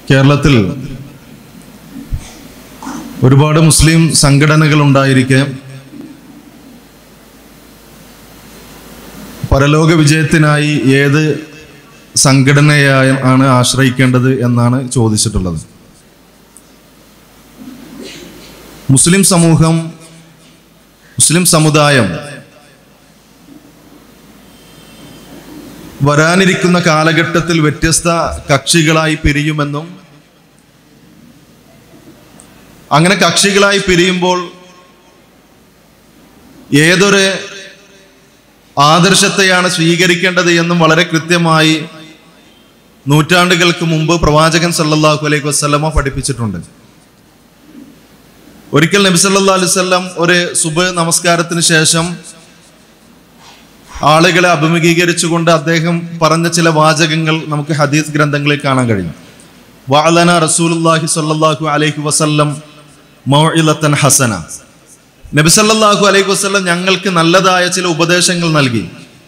കേരളത്തിൽ ഒരുപാട് മുസ്ലിം സംഘടനകൾ ഉണ്ടായിരിക്കെ പരലോക വിജയത്തിനായി ഏത് സംഘടനയായ ആണ് ആശ്രയിക്കേണ്ടത് എന്നാണ് ചോദിച്ചിട്ടുള്ളത് മുസ്ലിം സമൂഹം മുസ്ലിം സമുദായം വരാനിരിക്കുന്ന കാലഘട്ടത്തിൽ വ്യത്യസ്ത കക്ഷികളായി പിരിയുമെന്നും അങ്ങനെ കക്ഷികളായി പിരിയുമ്പോൾ ഏതൊരു ആദർശത്തെയാണ് സ്വീകരിക്കേണ്ടത് എന്നും വളരെ കൃത്യമായി നൂറ്റാണ്ടുകൾക്ക് മുമ്പ് പ്രവാചകൻ സല്ലല്ലാഹു അലൈഹി വസല്ലമ പഠിപ്പിച്ചിട്ടുണ്ട് ഒരിക്കൽ നബി സല്ലല്ലാഹു അലൈഹി വസല്ലം ഒരു സുബ് നമസ്കാരത്തിന് ശേഷം ആളുകളെ അഭിമുഖീകരിച്ചുകൊണ്ട് അദ്ദേഹം പറഞ്ഞ ചില വാചകങ്ങൾ നമുക്ക് ഹദീസ് ഗ്രന്ഥങ്ങളിൽ കാണാൻ കഴിയും വഅലന റസൂലുള്ളാഹി സ്വല്ലല്ലാഹു അലൈഹി വസല്ലം മൗഇലത്തൻ ഹസന നബി സല്ലല്ലാഹു അലൈഹി വസല്ലം ഞങ്ങൾക്ക് നല്ലതായ ചില ഉപദേശങ്ങൾ നൽകി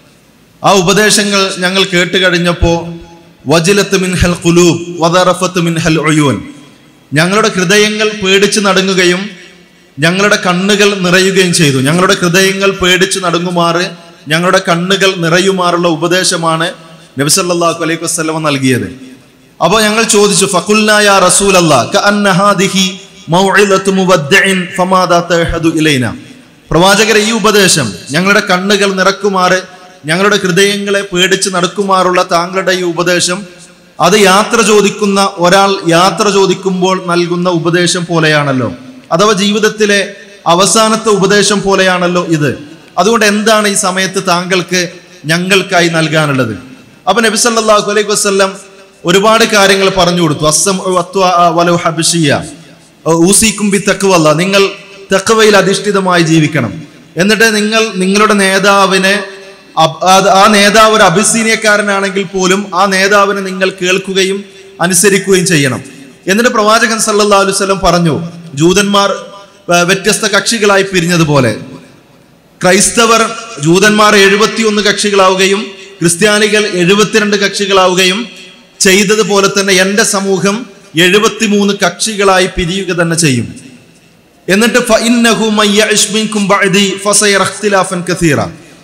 ആ ഉപദേശങ്ങൾ ഞങ്ങൾ കേട്ട് കഴിഞ്ഞപ്പോൾ വജിലത്ത് മിൻഹൽ ഖുലൂബ് വദറഫത്ത് മിൻഹൽ ഉയൂൻ ഞങ്ങളുടെ ഹൃദയങ്ങൾ പേടിച്ച് നടുങ്ങുകയും ഞങ്ങളുടെ കണ്ണുകൾ നിറയുകയും ചെയ്തു ഞങ്ങളുടെ ഹൃദയങ്ങൾ പേടിച്ച് നടുങ്ങുമാറ് ഞങ്ങളുടെ കണ്ണുകൾ നിറയുമാറുള്ള ഉപദേശമാണ് നബി സല്ലല്ലാഹു അലൈഹി വസല്ലമ നൽകിയത് അപ്പോൾ ഞങ്ങൾ ചോദിച്ചു ഫഖുൽനായ റസൂലല്ലാ കഅന്ന ഹാദിഹി മൗഇലത്തു മുവദ്ദിഇൻ ഫമാദാ തഹദു ഇലൈന പ്രവാചകരെ ഈ ഉപദേശം ഞങ്ങളുടെ കണ്ണുകൾ നിറക്കുമാറ് ഞങ്ങളുടെ ഹൃദയങ്ങളെ പേടിച്ച് നടക്കുമാറുള്ള താങ്കളുടെ ഈ ഉപദേശം അത് യാത്ര ചോദിക്കുന്ന ഒരാൾ യാത്ര ചോദിക്കുമ്പോൾ നൽകുന്ന ഉപദേശം പോലെയാണല്ലോ അഥവാ ജീവിതത്തിലെ അവസാനത്തെ ഉപദേശം പോലെയാണല്ലോ ഇത് അതുകൊണ്ട് എന്താണ് ഈ സമയത്ത് താങ്കൾക്ക് ഞങ്ങൾക്കായി നൽകാനുള്ളത് അപ്പൊ നബി സല്ലല്ലാഹു അലൈഹി വസല്ലം ഒരുപാട് കാര്യങ്ങൾ പറഞ്ഞു കൊടുത്തു അസ്സം വലു ഹബിഷിയ ഊസിക്കും ബി തക്കുവല്ല നിങ്ങൾ തക്കവയിൽ അധിഷ്ഠിതമായി ജീവിക്കണം എന്നിട്ട് നിങ്ങൾ നിങ്ങളുടെ നേതാവിനെ അബ്- അത് ആ നേതാവ് ഒരു അഭിസീനിയക്കാരനാണെങ്കിൽ പോലും ആ നേതാവിനെ നിങ്ങൾ കേൾക്കുകയും അനുസരിക്കുകയും ചെയ്യണം എന്നിട്ട് പ്രവാചകൻ സല്ലല്ലാഹു അലൈഹി വസല്ലം പറഞ്ഞു ജൂതന്മാർ ആ, വ്യത്യസ്ത കക്ഷികളായി പിരിഞ്ഞതുപോലെ ക്രൈസ്തവർ ജൂതന്മാർ എഴുപത്തിയൊന്ന് കക്ഷികളാവുകയും ക്രിസ്ത്യാനികൾ എഴുപത്തിരണ്ട് കക്ഷികളാവുകയും ചെയ്തതുപോലെ തന്നെ എൻ്റെ സമൂഹം എഴുപത്തിമൂന്ന് കക്ഷികളായി പിരിയുക തന്നെ ചെയ്യും എന്നിട്ട് ഫഇന്നഹു മയ്യഇശ് മിൻകും ബഅദി ഫസയറ ഇഖ്തിലാഫൻ കസീറ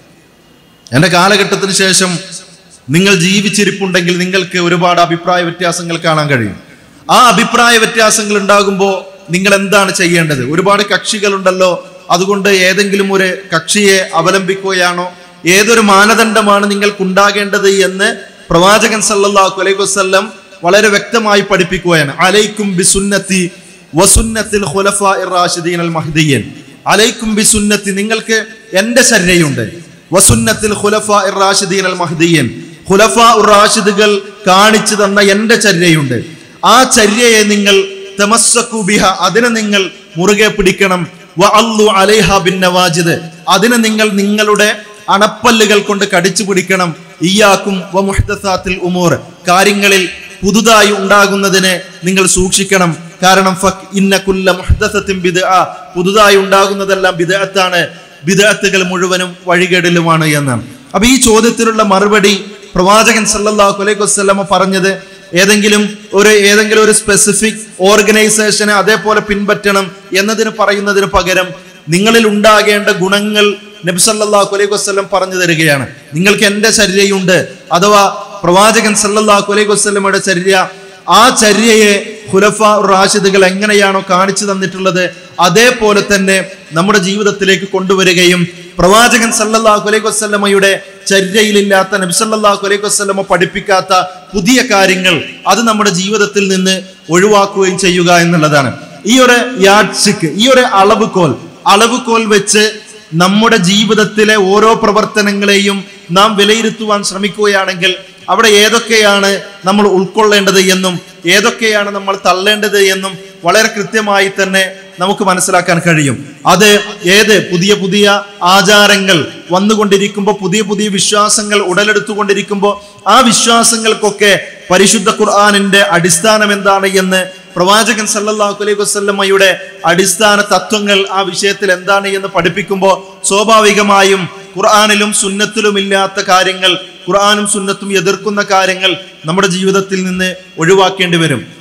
എൻ്റെ കാലഘട്ടത്തിന് ശേഷം നിങ്ങൾ ജീവിച്ചിരിപ്പുണ്ടെങ്കിൽ നിങ്ങൾക്ക് ഒരുപാട് അഭിപ്രായ വ്യത്യാസങ്ങൾ കാണാൻ കഴിയും ആ അഭിപ്രായ വ്യത്യാസങ്ങൾ ഉണ്ടാകുമ്പോൾ നിങ്ങൾ എന്താണ് ചെയ്യേണ്ടത് ഒരുപാട് കക്ഷികളുണ്ടല്ലോ അതുകൊണ്ട് ഏതെങ്കിലും ഒരു കക്ഷിയെ അവലംബിക്കുകയാണോ ഏതൊരു മാനദണ്ഡമാണ് നിങ്ങൾക്കുണ്ടാകേണ്ടത് എന്ന് പ്രവാചകൻ സല്ലല്ലാഹു അലൈഹി വസല്ലം വളരെ വ്യക്തമായി പഠിപ്പിക്കുകയാണ് അലൈക്കും ബിസുന്നത്തി വസുന്നത്തിൽ ഖുലഫാഇർ റാഷിദീൻ അൽ മഹ്ദിയൻ അലൈക്കും ബിസുന്നത്തി നിങ്ങൾക്ക് എൻ്റെ ചര്യയുണ്ട് വസുന്നത്തിൽ ഖുലഫാഇർ റാഷിദീൻ അൽ മഹ്ദിയൻ ഖുലഫാ റാഷിദുകൾ കാണിച്ചു തന്ന എൻ്റെ ചര്യയുണ്ട് ആ ചര്യയെ നിങ്ങൾ തമസ്സക്കു ബിഹ അതിനെ നിങ്ങൾ മുറുകെ പിടിക്കണം വ അല്ലു അലൈഹ ബിൻ നവാജിദ് അതിനെ നിങ്ങൾ നിങ്ങളുടെ അണപ്പല്ലുകൾ കൊണ്ട് കടിച്ചു പിടിക്കണം ഇയാക്കും വ മുഹ്ദസാത്തിൽ ഉമൂർ കാര്യങ്ങളിൽ പുതുതായി ഉണ്ടാകുന്നതിനെ നിങ്ങൾ സൂക്ഷിക്കണം കാരണം ഫക് ഇന്ന കുല്ല മുഹ്ദസത്തിൻ ബിദ്അ പുതുതായി ഉണ്ടാകുന്നതെല്ലാം ബിദ്അത്താണ് ബിദ്അത്തുകൾ മുഴുവനും വഴികേടിലുമാണ് എന്നാണ് അപ്പൊ ഈ ചോദ്യത്തിനുള്ള മറുപടി പ്രവാചകൻ സല്ലല്ലാഹു അലൈഹി വസല്ലമ പറഞ്ഞത് ഏതെങ്കിലും ഒരു ഏതെങ്കിലും ഒരു സ്പെസിഫിക് ഓർഗനൈസേഷനെ അതേപോലെ പിൻപറ്റണം എന്നതിന് പറയുന്നതിന് പകരം നിങ്ങളിൽ ഉണ്ടാകേണ്ട ഗുണങ്ങൾ നബി സല്ലല്ലാഹു അലൈഹി വസല്ലം പറഞ്ഞു തരികയാണ് നിങ്ങൾക്ക് എൻ്റെ ചര്യയുണ്ട് അഥവാ പ്രവാചകൻ സല്ലല്ലാഹു അലൈഹി വസല്ലമയുടെ ചര്യ ആ ചര്യയെ ഖുലഫ റാഷിദുകൾ എങ്ങനെയാണോ കാണിച്ചു തന്നിട്ടുള്ളത് അതേപോലെ തന്നെ നമ്മുടെ ജീവിതത്തിലേക്ക് കൊണ്ടുവരികയും പ്രവാചകൻ സല്ലല്ലാഹു അലൈഹി വസല്ലമയുടെ ചര്യയിലില്ലാത്ത നബി സല്ലല്ലാഹു അലൈഹി വസല്ലമ പഠിപ്പിക്കാത്ത പുതിയ കാര്യങ്ങൾ അത് നമ്മുടെ ജീവിതത്തിൽ നിന്ന് ഒഴിവാക്കുകയും ചെയ്യുക എന്നുള്ളതാണ് ഈ ഒരു യാഡ്സിക്ക് ഈ ഒരു അളവുകോൽ അളവുകോൽ വെച്ച് നമ്മുടെ ജീവിതത്തിലെ ഓരോ പ്രവർത്തനങ്ങളെയും നാം വിലയിരുത്തുവാൻ ശ്രമിക്കുകയാണെങ്കിൽ അവിടെ ഏതൊക്കെയാണ് നമ്മൾ ഉൾക്കൊള്ളേണ്ടത് എന്നും ഏതൊക്കെയാണ് നമ്മൾ തള്ളേണ്ടത് എന്നും വളരെ കൃത്യമായി തന്നെ നമുക്ക് മനസ്സിലാക്കാൻ കഴിയും അത് ഏത് പുതിയ പുതിയ ആചാരങ്ങൾ വന്നുകൊണ്ടിരിക്കുമ്പോൾ പുതിയ പുതിയ വിശ്വാസങ്ങൾ ഉടലെടുത്തുകൊണ്ടിരിക്കുമ്പോൾ ആ വിശ്വാസങ്ങൾക്കൊക്കെ പരിശുദ്ധ ഖുർആാനിന്റെ അടിസ്ഥാനം എന്താണ് എന്ന് പ്രവാചകൻ സല്ലല്ലാഹു അലൈഹി വസല്ലമയുടെ അടിസ്ഥാന തത്വങ്ങൾ ആ വിഷയത്തിൽ എന്താണ് എന്ന് പഠിപ്പിക്കുമ്പോൾ സ്വാഭാവികമായും ഖുർആാനിലും സുന്നത്തിലും ഇല്ലാത്ത കാര്യങ്ങൾ ഖുർആാനും സുന്നത്തും എതിർക്കുന്ന കാര്യങ്ങൾ നമ്മുടെ ജീവിതത്തിൽ നിന്ന് ഒഴിവാക്കേണ്ടി വരും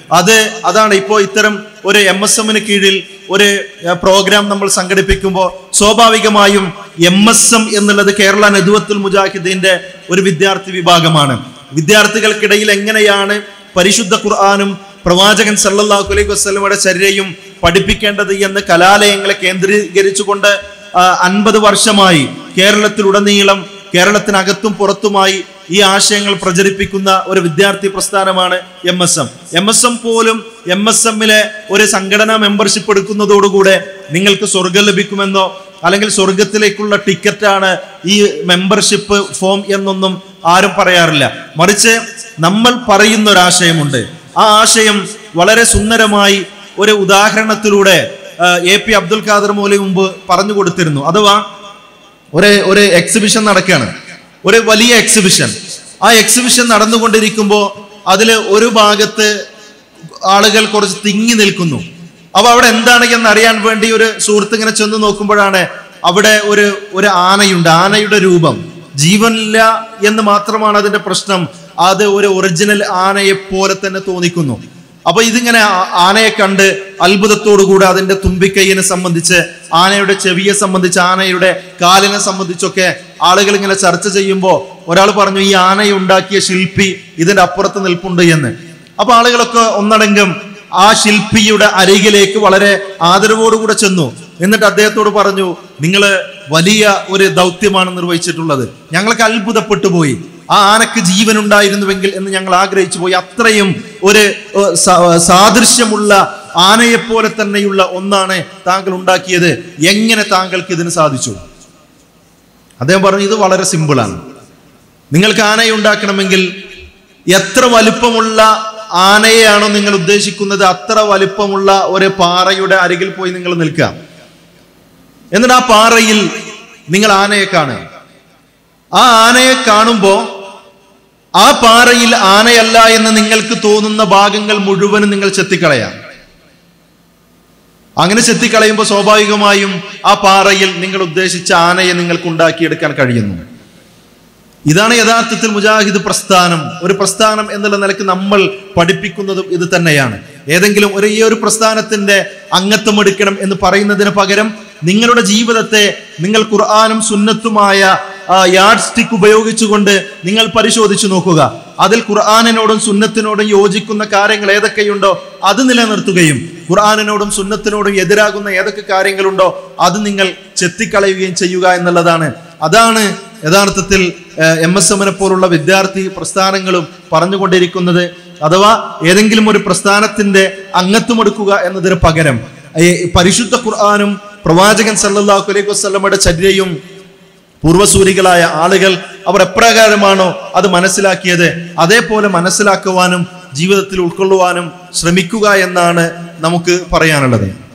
അത് അതാണ് ഇപ്പോൾ ഇത്തരം ഒരു എം എസ് എമ്മിന് കീഴിൽ ഒരു ഏഹ്, പ്രോഗ്രാം നമ്മൾ സംഘടിപ്പിക്കുമ്പോൾ സ്വാഭാവികമായും എം എസ് എം എന്നുള്ളത് കേരള നെതുവത്തുൽ മുജാഹിദീന്റെ ഒരു വിദ്യാർത്ഥി വിഭാഗമാണ് വിദ്യാർത്ഥികൾക്കിടയിൽ എങ്ങനെയാണ് പരിശുദ്ധ ഖുർആാനും പ്രവാചകൻ സല്ലല്ലാഹു അലൈഹി വസല്ലമയുടെ ചര്യയും പഠിപ്പിക്കേണ്ടത് എന്ന് കലാലയങ്ങളെ കേന്ദ്രീകരിച്ചുകൊണ്ട് അൻപത് വർഷമായി കേരളത്തിലുടനീളം കേരളത്തിനകത്തും പുറത്തുമായി ഈ ആശയങ്ങൾ പ്രചരിപ്പിക്കുന്ന ഒരു വിദ്യാർത്ഥി പ്രസ്ഥാനമാണ് M S M M S M പോലും എം എസ് എമ്മിലെ ഒരു സംഘടനാ മെമ്പർഷിപ്പ് എടുക്കുന്നതോടുകൂടെ നിങ്ങൾക്ക് സ്വർഗം ലഭിക്കുമെന്നോ അല്ലെങ്കിൽ സ്വർഗത്തിലേക്കുള്ള ടിക്കറ്റാണ് ഈ മെമ്പർഷിപ്പ് ഫോം എന്നൊന്നും ആരും പറയാറില്ല മറിച്ച് നമ്മൾ പറയുന്ന ഒരു ആശയമുണ്ട് ആ ആശയം വളരെ സുന്ദരമായി ഒരു ഉദാഹരണത്തിലൂടെ ആ, എ പി അബ്ദുൽ ഖാദർ മൗലി മുമ്പ് പറഞ്ഞു കൊടുത്തിരുന്നു അഥവാ ഒരു ഒരു എക്സിബിഷൻ നടക്കുകയാണ് ഒരു വലിയ എക്സിബിഷൻ ആ എക്സിബിഷൻ നടന്നുകൊണ്ടിരിക്കുമ്പോൾ അതിൽ ഒരു ഭാഗത്ത് ആളുകൾ കുറച്ച് തിങ്ങി നിൽക്കുന്നു അപ്പൊ അവിടെ എന്താണ് എന്ന് അറിയാൻ വേണ്ടി ഒരു സുഹൃത്ത് ഇങ്ങനെ ചെന്ന് നോക്കുമ്പോഴാണ് അവിടെ ഒരു ഒരു ആനയുണ്ട് ആനയുടെ രൂപം ജീവനില്ല എന്ന് മാത്രമാണ് അതിന്റെ പ്രശ്നം അത് ഒരു ഒറിജിനൽ ആനയെ പോലെ തന്നെ തോന്നിക്കുന്നു അപ്പൊ ഇതിങ്ങനെ ആ- ആനയെ കണ്ട് അത്ഭുതത്തോടുകൂടി അതിന്റെ തുമ്പിക്കൈയിനെ സംബന്ധിച്ച് ആനയുടെ ചെവിയെ സംബന്ധിച്ച് ആനയുടെ കാലിനെ സംബന്ധിച്ചൊക്കെ ആളുകൾ ഇങ്ങനെ ചർച്ച ചെയ്യുമ്പോൾ ഒരാൾ പറഞ്ഞു ഈ ആനയെ ഉണ്ടാക്കിയ ശില്പി ഇതിന്റെ അപ്പുറത്ത് നിൽപ്പുണ്ട് എന്ന് അപ്പൊ ആളുകളൊക്കെ ഒന്നടങ്കം ആ ശില്പിയുടെ അരികിലേക്ക് വളരെ ആദരവോടുകൂടെ ചെന്നു എന്നിട്ട് അദ്ദേഹത്തോട് പറഞ്ഞു നിങ്ങൾ വലിയ ഒരു ദൗത്യമാണ് നിർവഹിച്ചിട്ടുള്ളത് ഞങ്ങൾക്ക് അത്ഭുതപ്പെട്ടു പോയി ആ ആനക്ക് ജീവൻ ഉണ്ടായിരുന്നുവെങ്കിൽ എന്ന് ഞങ്ങൾ ആഗ്രഹിച്ചു പോയി അത്രയും ഒരു ഏഹ്, സ- സാദൃശ്യമുള്ള ആനയെപ്പോലെ തന്നെയുള്ള ഒന്നാണ് താങ്കൾ ഉണ്ടാക്കിയത് എങ്ങനെ താങ്കൾക്ക് ഇതിന് സാധിച്ചു അദ്ദേഹം പറഞ്ഞു ഇത് വളരെ സിമ്പിളാണ് നിങ്ങൾക്ക് ആനയെ ഉണ്ടാക്കണമെങ്കിൽ എത്ര വലുപ്പമുള്ള ആനയെയാണോ നിങ്ങൾ ഉദ്ദേശിക്കുന്നത് അത്ര വലുപ്പമുള്ള ഒരു പാറയുടെ അരികിൽ പോയി നിങ്ങൾ നിൽക്കുക എന്നിട്ട് ആ പാറയിൽ നിങ്ങൾ ആനയെ കാണുക ആ ആനയെ കാണുമ്പോൾ ആ പാറയിൽ ആനയല്ല എന്ന് നിങ്ങൾക്ക് തോന്നുന്ന ഭാഗങ്ങൾ മുഴുവനും നിങ്ങൾ ചെത്തിക്കളയാം അങ്ങനെ ചെത്തിക്കളയുമ്പോൾ സ്വാഭാവികമായും ആ പാറയിൽ നിങ്ങൾ ഉദ്ദേശിച്ച ആനയെ നിങ്ങൾക്ക് ഉണ്ടാക്കിയെടുക്കാൻ കഴിയുന്നു ഇതാണ് യഥാർത്ഥത്തിൽ മുജാഹിദ് പ്രസ്ഥാനം ഒരു പ്രസ്ഥാനം എന്നുള്ള നിലയ്ക്ക് നമ്മൾ പഠിപ്പിക്കുന്നതും ഇത് തന്നെയാണ് ഏതെങ്കിലും ഒരു ഈ ഒരു പ്രസ്ഥാനത്തിന്റെ അംഗത്വം എടുക്കണം എന്ന് പറയുന്നതിന് പകരം നിങ്ങളുടെ ജീവിതത്തെ നിങ്ങൾ ഖുർആാനും സുന്നത്തുമായ യാഡ് സ്റ്റിക്ക് ഉപയോഗിച്ചുകൊണ്ട് നിങ്ങൾ പരിശോധിച്ചു നോക്കുക അതിൽ ഖുർആാനിനോടും സുന്നത്തിനോടും യോജിക്കുന്ന കാര്യങ്ങൾ ഏതൊക്കെയുണ്ടോ അത് നിലനിർത്തുകയും ഖുർആാനിനോടും സുന്നത്തിനോടും എതിരാകുന്ന ഏതൊക്കെ കാര്യങ്ങളുണ്ടോ അത് നിങ്ങൾ ചെത്തിക്കളയുകയും ചെയ്യുക എന്നുള്ളതാണ് അതാണ് യഥാർത്ഥത്തിൽ എം എസ് എമ്മിനെ പോലുള്ള വിദ്യാർത്ഥി പ്രസ്ഥാനങ്ങളും പറഞ്ഞുകൊണ്ടിരിക്കുന്നത് അഥവാ ഏതെങ്കിലും ഒരു പ്രസ്ഥാനത്തിന്റെ അംഗത്വം എടുക്കുക എന്നതിന് പകരം ഈ പരിശുദ്ധ ഖുർആാനും പ്രവാചകൻ സല്ലല്ലാഹു അലൈഹി വസല്ലമയുടെ ചര്യയും പൂർവസൂരികളായ ആളുകൾ അവർ എപ്രകാരമാണോ അത് മനസ്സിലാക്കിയത് അതേപോലെ മനസ്സിലാക്കുവാനും ജീവിതത്തിൽ ഉൾക്കൊള്ളുവാനും ശ്രമിക്കുക എന്നാണ് നമുക്ക് പറയാനുള്ളത്